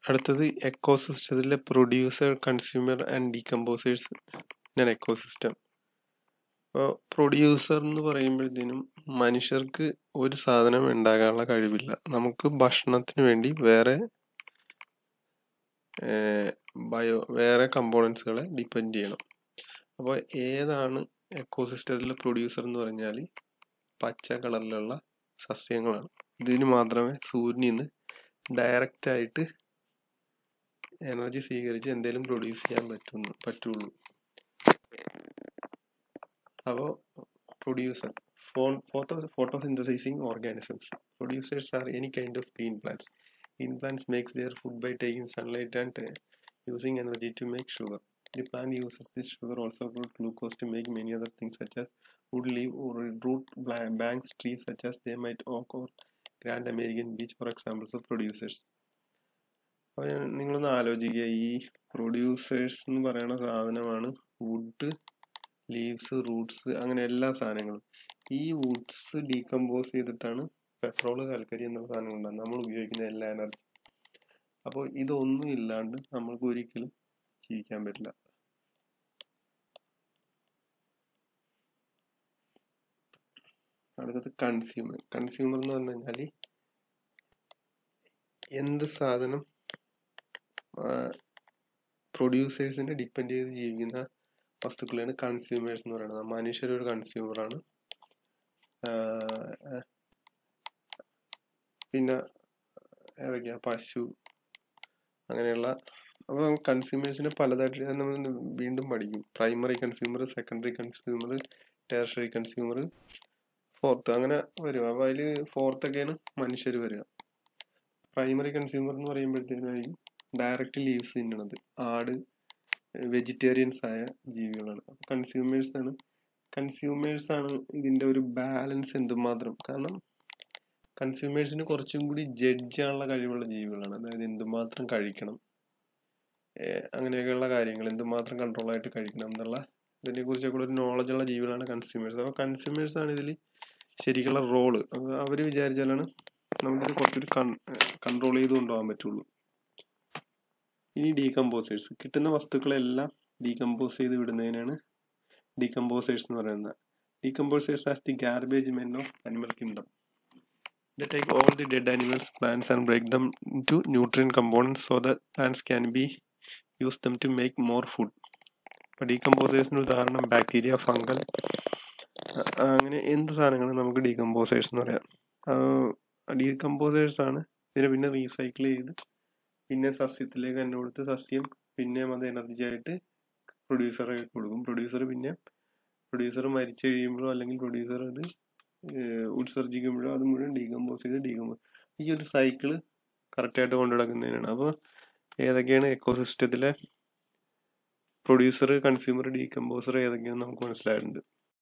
അടുത്തത് എക്കോസിസ്റ്റത്തിലെ producer consumer and decomposers ഞാൻ എക്കോസിസ്റ്റം അപ്പോൾ പ്രൊഡ്യൂസർ എന്ന് പറയുമ്പോഴത്തേനും മനുഷ്യർക്ക് ഒരു സാധനം ഉണ്ടാകാനുള്ള കഴിവില്ല നമുക്ക് ഭക്ഷണത്തിന് വേണ്ടി വേറെ ബയോ വേറെ കമ്പോണൻസുകളെ ഡിപ്പെൻഡ് ചെയ്യണം അപ്പോൾ ഏതാണ് എക്കോസിസ്റ്റത്തിലെ പ്രൊഡ്യൂസർ എന്ന് പറഞ്ഞാൽ പച്ച കളറിലുള്ള സസ്യങ്ങളാണ് ഇതിന് മാത്രമേ സൂര്യനിൽ നിന്ന് ഡയറക്റ്റ് ആയിട്ട് എനർജി സ്വീകരിച്ച് എന്തെങ്കിലും പ്രൊഡ്യൂസ് ചെയ്യാൻ പറ്റുന്നു പറ്റുള്ളൂ അപ്പോൾ producer phone photo photosynthesizing organisms producers are any kind of green plants green plants makes their food by taking sunlight and uh, using energy to make sugar the plant uses this sugar also for glucose to make many other things such as wood leaf or root bla- banks trees such as they might oak or grand american beech for examples of producers അപ്പോൾ നിങ്ങളൊന്ന് ആലോചിക്കുക ഈ producers എന്ന് പറയുന്ന സാധനമാണ് would leaves Roots അങ്ങനെ എല്ലാ സാധനങ്ങളും ഈ വുഡ്സ് ഡീകമ്പോസ് ചെയ്തിട്ടാണ് പെട്രോൾ കൽക്കരി എന്നുള്ള സാധനങ്ങൾ ഉണ്ടാകുന്നത് നമ്മൾ ഉപയോഗിക്കുന്ന എല്ലാ എനർജി അപ്പോൾ ഇതൊന്നും ഇല്ലാണ്ട് നമ്മൾക്ക് ഒരിക്കലും ജീവിക്കാൻ പറ്റില്ല അടുത്തത് കൺസ്യൂമർ കൺസ്യൂമർ എന്ന് പറഞ്ഞു കഴിഞ്ഞാൽ എന്ത് സാധനം പ്രൊഡ്യൂസേഴ്സിനെ ഡിപ്പെൻഡ് ചെയ്ത് ജീവിക്കുന്ന വസ്തുക്കളെയാണ് കൺസ്യൂമേഴ്സ് എന്ന് പറയുന്നത് മനുഷ്യർ ഒരു കൺസ്യൂമറാണ് പിന്നെ ഏതൊക്കെയാ പശു അങ്ങനെയുള്ള അപ്പോൾ കൺസ്യൂമേഴ്സിനെ പലതായിട്ട് നമ്മൾ വീണ്ടും പഠിക്കും primary consumer secondary consumer tertiary consumer fourth അങ്ങനെ വരും അപ്പോൾ അതിൽ ഫോർത്തൊക്കെയാണ് മനുഷ്യർ വരിക പ്രൈമറി കൺസ്യൂമർ എന്ന് പറയുമ്പോഴത്തേക്കും ഡയറക്റ്റ് ലീവ്സ് തിന്നണത് ആട് വെജിറ്റേറിയൻസ് ആയ ജീവികളാണ് കൺസ്യൂമേഴ്സ് ആണ് കൺസ്യൂമേഴ്സ് ആണ് ഇതിന്റെ ഒരു ബാലൻസ് എന്തുമാത്രം കാരണം കൺസ്യൂമേഴ്സിന് കുറച്ചും കൂടി ജഡ്ജ് ചെയ്യാനുള്ള കഴിവുള്ള ജീവികളാണ് അതായത് എന്തുമാത്രം കഴിക്കണം അങ്ങനെയൊക്കെയുള്ള കാര്യങ്ങൾ എന്തുമാത്രം കൺട്രോൾ ആയിട്ട് കഴിക്കണം എന്നുള്ള ഇതിനെ കുറിച്ചൊക്കെ ഒരു നോളജ് ഉള്ള ജീവികളാണ് കൺസ്യൂമേഴ്സ് അപ്പോൾ കൺസ്യൂമേഴ്സ് ആണ് ഇതിൽ ശരിക്കുള്ള റോള് അവർ വിചാരിച്ചാലാണ് നമുക്കിത് കുറച്ചൊരു കൺട്രോൾ ചെയ്ത് കൊണ്ടുപോകാൻ പറ്റുള്ളൂ ഇനി ഡീകമ്പോസേഴ്സ് കിട്ടുന്ന വസ്തുക്കളെല്ലാം ഡീകമ്പോസ് ചെയ്ത് വിടുന്നതിനാണ് ഡീകമ്പോസേഴ്സ് എന്ന് പറയുന്നത് decomposers are the garbage men of animal kingdom They take all the dead animals, plants, and break them into nutrient components so that plants can be use them to make more food. ഇപ്പോൾ ഡീകമ്പോസേഴ്സിന് ഉദാഹരണം bacteria fungal അങ്ങനെ എന്ത് സാധനങ്ങളും നമുക്ക് decomposers എന്ന് പറയാം decomposers ആണ് ഇതിനെ പിന്നെ റീസൈക്കിൾ ചെയ്ത് പിന്നെ സസ്യത്തിലേക്ക് തന്നെ കൊടുത്ത് സസ്യം പിന്നെ അത് എനർജി ആയിട്ട് പ്രൊഡ്യൂസറെ കൊടുക്കും പ്രൊഡ്യൂസർ പിന്നെ പ്രൊഡ്യൂസർ മരിച്ചു കഴിയുമ്പോഴോ അല്ലെങ്കിൽ പ്രൊഡ്യൂസർ അത് ഉത്സർജിക്കുമ്പോഴോ അത് മുഴുവൻ ഡീകമ്പോസ് ചെയ്ത് ഡീകമ്പോസ് ഈ ഒരു സൈക്കിള് കറക്റ്റായിട്ട് കൊണ്ടു നടക്കുന്നതിനാണ് അപ്പോൾ ഏതൊക്കെയാണ് എക്കോസിസ്റ്റത്തിലെ പ്രൊഡ്യൂസർ കൺസ്യൂമർ ഡീകമ്പോസർ ഏതൊക്കെയാണെന്ന് നമുക്ക് മനസ്സിലായിട്ടുണ്ട്